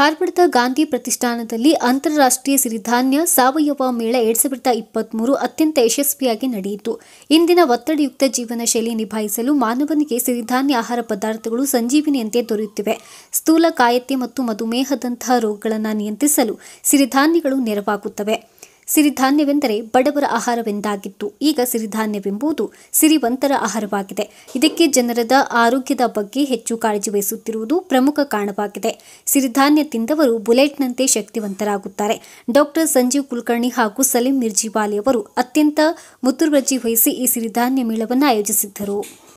ಧಾರವಾಡದ ಗಾಂಧಿ ಪ್ರತಿಷ್ಠಾನದಲ್ಲಿ ಅಂತಾರಾಷ್ಟ್ರೀಯ ಸಿರಿಧಾನ್ಯ ಸಾವಯವ ಮೇಳ ಎರಡ್ ಸಾವಿರದ ಇಪ್ಪತ್ಮೂರು ಅತ್ಯಂತ ಯಶಸ್ವಿಯಾಗಿ ನಡೆಯಿತು ಇಂದಿನ ಒತ್ತಡಯುಕ್ತ ಜೀವನ ಶೈಲಿ ನಿಭಾಯಿಸಲು ಮಾನವನಿಗೆ ಸಿರಿಧಾನ್ಯ ಆಹಾರ ಪದಾರ್ಥಗಳು ಸಂಜೀವಿನಿಯಂತೆ ದೊರೆಯುತ್ತಿವೆ ಸ್ಥೂಲ ಕಾಯತೆ ಮತ್ತು ಮಧುಮೇಹದಂತಹ ರೋಗಗಳನ್ನು ನಿಯಂತ್ರಿಸಲು ಸಿರಿಧಾನ್ಯಗಳು ನೆರವಾಗುತ್ತವೆ ಸಿರಿಧಾನ್ಯವೆಂದರೆ ಬಡವರ ಆಹಾರವೆಂದಾಗಿತ್ತು ಈಗ ಸಿರಿಧಾನ್ಯವೆಂಬುದು ಸಿರಿವಂತರ ಆಹಾರವಾಗಿದೆ ಇದಕ್ಕೆ ಜನರದ ಆರೋಗ್ಯದ ಬಗ್ಗೆ ಹೆಚ್ಚು ಕಾಳಜಿ ವಹಿಸುತ್ತಿರುವುದು ಪ್ರಮುಖ ಕಾರಣವಾಗಿದೆ ಸಿರಿಧಾನ್ಯ ತಿಂದವರು ಬುಲೆಟ್ನಂತೆ ಶಕ್ತಿವಂತರಾಗುತ್ತಾರೆ ಡಾಕ್ಟರ್ ಸಂಜೀವ್ ಕುಲಕರ್ಣಿ ಹಾಗೂ ಸಲೀಂ ಮಿರ್ಜಿವಾಲಿ ಅವರು ಅತ್ಯಂತ ಮುತುರ್ವರ್ಜಿ ವಹಿಸಿ ಈ ಸಿರಿಧಾನ್ಯ ಮೇಳವನ್ನು ಆಯೋಜಿಸಿದ್ದರು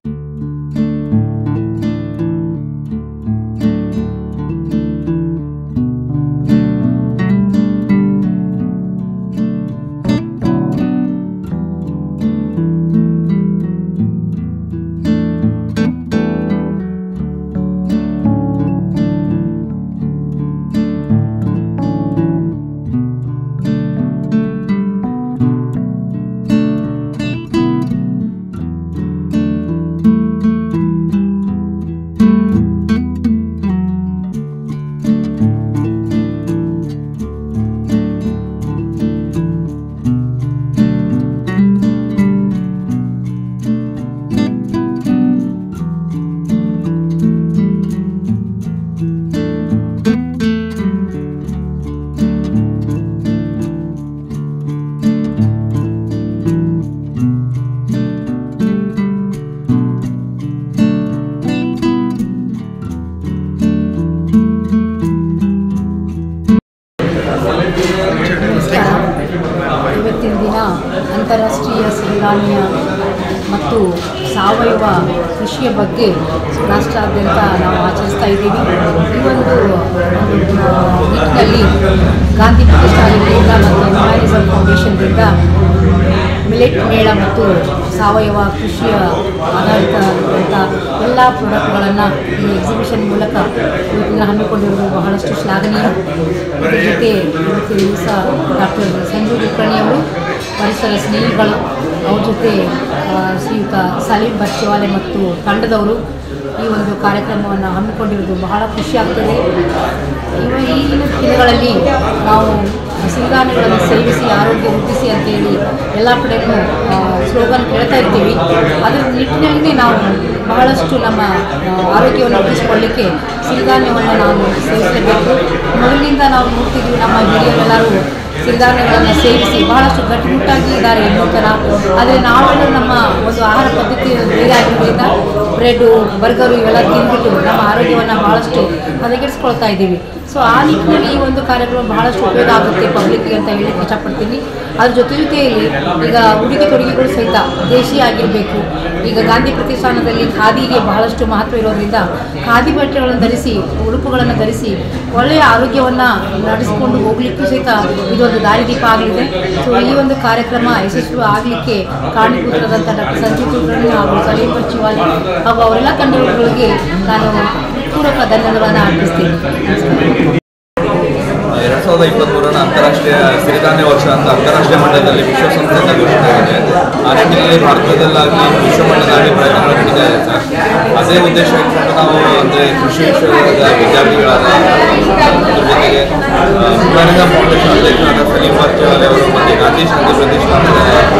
ನಮಸ್ಕಾರ ಇವತ್ತಿನ ದಿನ ಅಂತಾರಾಷ್ಟ್ರೀಯ ಸಿರಿಧಾನ್ಯ ಮತ್ತು ಸಾವಯವ ಕೃಷಿಯ ಬಗ್ಗೆ ರಾಷ್ಟ್ರಾದ್ಯಂತ ನಾವು ಆಚರಿಸ್ತಾ ಇದ್ದೀವಿ ಈ ಒಂದು ಒಂದು, ಆ, ನಿಟ್ಟಿನಲ್ಲಿ ಗಾಂಧಿ ಪ್ರತಿಷ್ಠಾನದಿಂದ ಮತ್ತು ಹ್ಯುಮ್ಯಾನಿಸಮ್ ಫೌಂಡೇಶನ್ದಿಂದ ಮಿಲೆಟ್ ಮೇಳ ಮತ್ತು ಸಾವಯವ ಕೃಷಿಯ ಆಧಾರಿತವಾದಂಥ ಎಲ್ಲ ಪ್ರಾಡಕ್ಟ್ಗಳನ್ನು ಈ ಎಕ್ಸಿಬಿಷನ್ ಮೂಲಕ ಇವತ್ತಿನ ಹಮ್ಮಿಕೊಂಡಿರುವುದು ಬಹಳಷ್ಟು ಶ್ಲಾಘನೀಯ ಇದರ ಜೊತೆ ಇವತ್ತಿನ ದಿವಸ ಡಾಕ್ಟರ್ ಸಂಜು ಕುಲಕರ್ಣಿ ಅವರು ಪರಿಸರ ಸ್ನೇಹಿಗಳು ಅವ್ರ ಜೊತೆ ಆ, ಶ್ರೀಯುತ ಸಲೀಂ ಬಚ್ಚಿವಾಲೆ ಮತ್ತು ತಂಡದವರು ಈ ಒಂದು ಕಾರ್ಯಕ್ರಮವನ್ನು ಹಮ್ಮಿಕೊಂಡಿರುವುದು ಬಹಳ ಖುಷಿ ಆಗ್ತದೆ ಇವ ಈಗಿನ ದಿನಗಳಲ್ಲಿ ನಾವು ಸಿರಿಧಾನ್ಯಗಳನ್ನು ಸೇವಿಸಿ ಆರೋಗ್ಯ ವೃದ್ಧಿಸಿ ಅಂತೇಳಿ ಎಲ್ಲ ಕಡೆಯೂ ಸ್ಲೋಗನ್ ಕೇಳ್ತಾ ಇರ್ತೀವಿ ಅದರ ನಿಟ್ಟಿನಲ್ಲಿ ನಾವು ಬಹಳಷ್ಟು ನಮ್ಮ ಆ, ಆರೋಗ್ಯವನ್ನು ವೃದ್ಧಿಸಿಕೊಳ್ಳಿಕ್ಕೆ ಸಿರಿಧಾನ್ಯವನ್ನು ನಾವು ಸೇವಿಸಲೇಬೇಕು ಮೊದಲಿನಿಂದ ನಾವು ನೋಡ್ತಿದ್ವಿ ನಮ್ಮ ಹಿರಿಯರೆಲ್ಲರೂ ಸಿರಿಧಾನ್ಯಗಳನ್ನು ಸೇವಿಸಿ ಬಹಳಷ್ಟು ಗಟ್ಟಿಮುಟ್ಟಾಗಿ ಇದ್ದಾರೆ ಇನ್ನೂ ಥರ ಆದರೆ ನಾವೆಲ್ಲ ನಮ್ಮ ಒಂದು ಆಹಾರ ಪದ್ಧತಿ ಬೇರೆ ಆಗಿರೋದ್ರಿಂದ ಬ್ರೆಡ್ಡು ಬರ್ಗರು ಇವೆಲ್ಲ ತಿಂದ್ಬಿಟ್ಟು ನಮ್ಮ ಆರೋಗ್ಯವನ್ನು ಬಹಳಷ್ಟು ಹದಗೆಡಿಸ್ಕೊಳ್ತಾ ಇದ್ದೀವಿ ಸೊ ಆ ನಿಟ್ಟಿನಲ್ಲಿ ಈ ಒಂದು ಕಾರ್ಯಕ್ರಮ ಬಹಳಷ್ಟು ಉಪಯೋಗ ಆಗುತ್ತೆ ಪಬ್ಲಿಕ್ಗೆ ಅಂತ ಹೇಳಕ್ಕೆ ಇಷ್ಟಪಡ್ತೀನಿ ಅದ್ರ ಜೊತೆ ಜೊತೆಯಲ್ಲಿ ಈಗ ಉಡುಗೆ ತೊಡುಗೆಗಳು ಸಹಿತ ದೇಶೀಯ ಆಗಿರಬೇಕು ಈಗ ಗಾಂಧಿ ಪ್ರತಿಷ್ಠಾನದಲ್ಲಿ ಖಾದಿಗೆ ಬಹಳಷ್ಟು ಮಹತ್ವ ಇರೋದ್ರಿಂದ ಖಾದಿ ಬಟ್ಟೆಗಳನ್ನು ಧರಿಸಿ ಉಡುಪುಗಳನ್ನು ಧರಿಸಿ ಒಳ್ಳೆಯ ಆರೋಗ್ಯವನ್ನು ನಡೆಸಿಕೊಂಡು ಹೋಗ್ಲಿಕ್ಕೂ ಸಹಿತ ಇದೊಂದು ದಾರಿದೀಪ ಆಗಲಿದೆ ಸೊ ಈ ಒಂದು ಕಾರ್ಯಕ್ರಮ ಯಶಸ್ವಿ ಆಗಲಿಕ್ಕೆ ಕಾರಣೀಭೂತರಾದಂಥ ಡಾಕ್ಟರ್ ಸಂಜೀವ್ ಕುಲಕರ್ಣಿ ಹಾಗೂ ಸಲೀಂ ಬಚ್ಚಿವಾಲಿ ಹಾಗೂ ಅವರೆಲ್ಲ ತಂಡಗಳಿಗೆ ನಾನು ಪೂರ್ವಕ ಧನ್ಯವಾದಗಳನ್ನು ಅರ್ಪಿಸ್ತೀನಿ ನಮಸ್ಕಾರ ಎರಡ್ ಸಾವಿರದ ಇಪ್ಪತ್ತ್ಮೂರನ ಅಂತಾರಾಷ್ಟ್ರೀಯ ಸಿರಿಧಾನ್ಯ ವರ್ಷ ಅಂತ ಅಂತಾರಾಷ್ಟ್ರೀಯ ಮಟ್ಟದಲ್ಲಿ ವಿಶ್ವಸಂಸ್ಥೆಯಿಂದ ಘೋಷಣೆ ಆಗಿದೆ ಆ ನಿಟ್ಟಿನಲ್ಲಿ ಭಾರತದಲ್ಲಾಗಲಿ ವಿಶ್ವಮಟ್ಟದಲ್ಲಿ ಪ್ರಯತ್ನಗಳು ನಡೀತಾ ಇದೆ ಸರ್ ಅದೇ ಉದ್ದೇಶ ಇಟ್ಕೊಂಡು ನಾವು ಅಂದರೆ ಕೃಷಿ ವಿಶ್ವವಿದ್ಯಾಲಯದ ವಿದ್ಯಾರ್ಥಿಗಳಾದ ಅದ್ರ ಜೊತೆಗೆ ಹುಮಾನಿಸಂ ಫೌಂಡೇಶನ್ ಅಧ್ಯಕ್ಷರಾದ ಸಲೀಂ ಬರ್ಚವಾಲೆ ಅವರು ಮತ್ತು ಗಾಂಧಿ ಶಾಂತಿ ಪ್ರತಿಷ್ಠಾನದ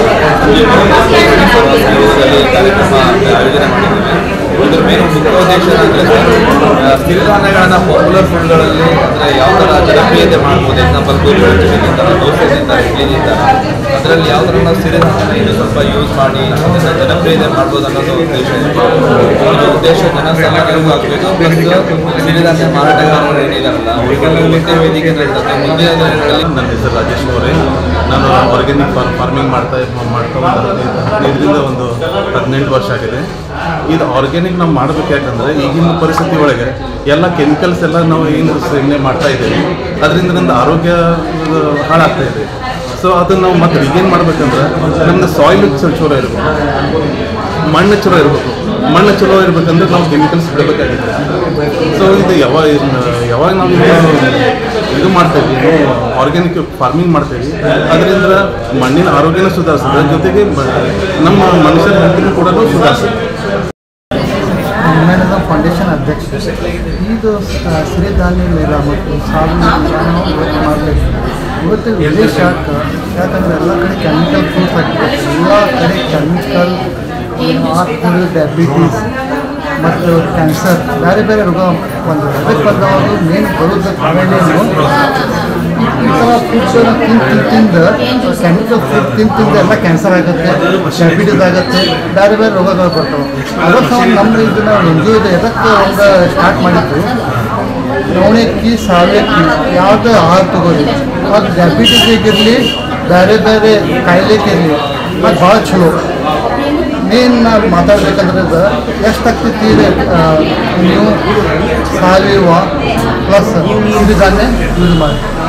ಸಹಯೋಗದಲ್ಲಿ ಈ ಕಾರ್ಯಕ್ರಮ ಆಯೋಜನೆ ಮಾಡಿದ್ದೇವೆ ಇದ್ರ ಮೇಲೆ ಮುಖ್ಯ ಉದ್ದೇಶ ಏನಂದ್ರೆ ಸಿರಿಧಾನ್ಯಗಳನ್ನ ಪಾಪ್ಯುಲರ್ ಫುಡ್ಗಳಲ್ಲಿ ಅಂದರೆ ಯಾವ ಥರ ಜನಪ್ರಿಯತೆ ಮಾಡ್ಬೋದು ಎಕ್ಸಾಂಪಲ್ ಗೋಧಿ ಚಟ್ನಿ ತಿಂತಾರೆ ದೋಸೆ ತಿಂತಾರೆ ಇಡ್ಲಿ ತಿಂತಾರೆ ಅದರಲ್ಲಿ ಯಾವ ಥರ ನಾವು ಸಿರಿಧಾನ್ಯನ ಇನ್ನೂ ಸ್ವಲ್ಪ ಯೂಸ್ ಮಾಡಿ ಅದನ್ನು ಜನಪ್ರಿಯತೆ ಮಾಡ್ಬೋದು ಅನ್ನೋದು ಉದ್ದೇಶ ಇದೆ ಒಂದು ಉದ್ದೇಶ ಜನ ಸಾಮಾನ್ಯರಿಗೂ ಆಗಬೇಕು ಪ್ಲಸ್ ಸಿರಿಧಾನ್ಯ ಮಾರಾಟಗಾರರು ಏನಿದಾರಲ್ಲ ಅವರಿಗೆಲ್ಲ ಒಂದೇ ವೇದಿಕೆ ನೀಡ್ತದೆ ಮುಂದಿನ ದಿನಗಳಲ್ಲಿ ನನ್ನ ಹೆಸರು ರಾಜೇಶ್ ಅವರೇ ನಾನು ಆರ್ಗ್ಯಾನಿಕ್ ಫಾರ್ ಫಾರ್ಮಿಂಗ್ ಮಾಡ್ತಾ ಮಾಡ್ತಾ ಒಂದು ಹದಿನೈದರಿಂದ ಒಂದು ಹದಿನೆಂಟು ವರ್ಷ ಆಗಿದೆ ಇದು ಆರ್ಗ್ಯಾನಿಕ್ ನಾವು ಮಾಡಬೇಕು ಯಾಕಂದರೆ ಈಗಿನ ಪರಿಸ್ಥಿತಿ ಒಳಗೆ ಎಲ್ಲ ಕೆಮಿಕಲ್ಸ್ ಎಲ್ಲ ನಾವು ಏನು ಸೇವನೆ ಮಾಡ್ತಾ ಇದ್ದೀವಿ ಅದರಿಂದ ನಮ್ದು ಆರೋಗ್ಯ ಆ, ಹಾಳಾಗ್ತಾ ಇದೆ ಸೊ ಅದನ್ನು ನಾವು ಮತ್ತೆ ರಿಗೇನ್ ಮಾಡ್ಬೇಕಂದ್ರೆ ನಮ್ದು ಸಾಯಿಲ್ ಚಲೋ ಇರಬೇಕು ಮಣ್ಣು ಚಲೋ ಇರಬೇಕು ಮಣ್ಣು ಚಲೋ ಇರ್ಬೇಕಂದ್ರೆ ನಾವು ಕೆಮಿಕಲ್ಸ್ ಬಿಡಬೇಕಾಗಿದೆ ಸೊ ಇದು ಯಾವಾಗ ಯಾವಾಗ ನಾವು ಇದು- ಇದು ಮಾಡ್ತೇವೆ ಆರ್ಗ್ಯಾನಿಕ್ ಫಾರ್ಮಿಂಗ್ ಮಾಡ್ತೇವೆ ಅದರಿಂದ ಮಣ್ಣಿನ ಆರೋಗ್ಯನೂ ಸುಧಾರಿಸ್ತದೆ ಜೊತೆಗೆ ಮ- ನಮ್ಮ ಮನುಷ್ಯರ ಹೆಲ್ತ್ನೂ ಕೂಡ ಸುಧಾರಿಸ್ತದೆ ಹ್ಯುಮ್ಯಾನಿಸಮ್ ಫೌಂಡೇಶನ್ ಅಧ್ಯಕ್ಷ ಇದು ಆ, ಸಿರಿಧಾನ್ಯ ಮೇಳ ಮತ್ತು ಸಾಲಿನ ಮೇಳ ನಾವು ಇವತ್ತು ಮಾಡಬೇಕು ಇವತ್ತು ವಿದೇಶ ಯಾಕೆ ಯಾಕಂದರೆ ಎಲ್ಲ ಕಡೆ ಕೆಮಿಕಲ್ ಫ್ರೂಟ್ಸ್ ಆಗ್ತದೆ ಎಲ್ಲ ಕಡೆ ಕೆಮಿಕಲ್ ಹಾರ್ಟ್ ಡಯಾಬಿಟೀಸ್ ಮತ್ತು ಕ್ಯಾನ್ಸರ್ ಬೇರೆ ಬೇರೆ ರೋಗ ಬಂದವು ಅದಕ್ಕೆ ಬಂದವರು ಮೇನ್ ಬರೋದು ಕಾರಣೇನು ಈ ಥರ ಫುಡ್ಸ್ ತಿಂದು ತಿಂದು ತಿಂದು ಕೆಮಿಕಲ್ ಫುಡ್ ತಿಂದು ತಿಂದು ಎಲ್ಲ ಕ್ಯಾನ್ಸರ್ ಆಗುತ್ತೆ ಡಯಾಬಿಟೀಸ್ ಆಗುತ್ತೆ ಬೇರೆ ಬೇರೆ ರೋಗಗಳು ಬರ್ತವೆ ಅದಕ್ಕೆ ಒಂದು ನಮ್ಮ ಇದನ್ನ ಎನ್ ಜಿ ಒದ ಎದಕ್ಕೆ ಒಂದು ಸ್ಟಾರ್ಟ್ ಮಾಡಿದ್ದು ನವಣಕ್ಕಿ ಸಾವಯಕ್ಕಿ ಯಾವುದೇ ಆಹಾರ ತಗೋರಿ ಅದು ಡಯಾಬಿಟಿಸಿಗಿರಲಿ ಬೇರೆ ಬೇರೆ ಕಾಯಿಲೆಗಿರಲಿ ಅದು ಭಾಳ ಚಲೋ ಮೇನ್ ನಾವು ಮಾತಾಡ್ಬೇಕಂದ್ರೆ ಇದು ಎಷ್ಟು ಆಗ್ತೈತಿ ನೀವು ಸಾವಯವ ಪ್ಲಸ್ ಸಿರಿಧಾನ್ಯ ಯೂಸ್ ಮಾಡಿ